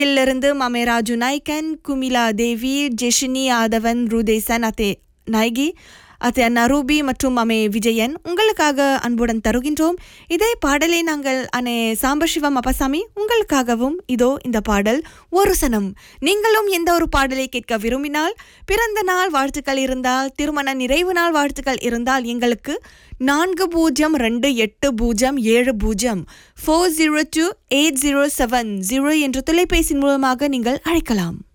இருந்து மமே ராஜு நாய்க்கன் குமிலா தேவி ஜெஷினி ஆதவன் ருதேசன் அத்தே நாயகி அத்தே அண்ணா ரூபி மற்றும் அமே விஜயன் உங்களுக்காக அன்புடன் தருகின்றோம் இதே பாடலை நாங்கள் அனே சாம்பசிவம் அப்பசாமி உங்களுக்காகவும் இதோ இந்த பாடல் ஒரு சனம் நீங்களும் எந்த ஒரு பாடலை கேட்க விரும்பினால் பிறந்த நாள் வாழ்த்துக்கள் இருந்தால் திருமண நிறைவு நாள் வாழ்த்துக்கள் இருந்தால் எங்களுக்கு நான்கு பூஜ்ஜியம் ரெண்டு எட்டு பூஜ்ஜியம் ஏழு பூஜ்ஜியம் four zero two eight zero seven zero என்ற தொலைபேசி மூலமாக நீங்கள் அழைக்கலாம்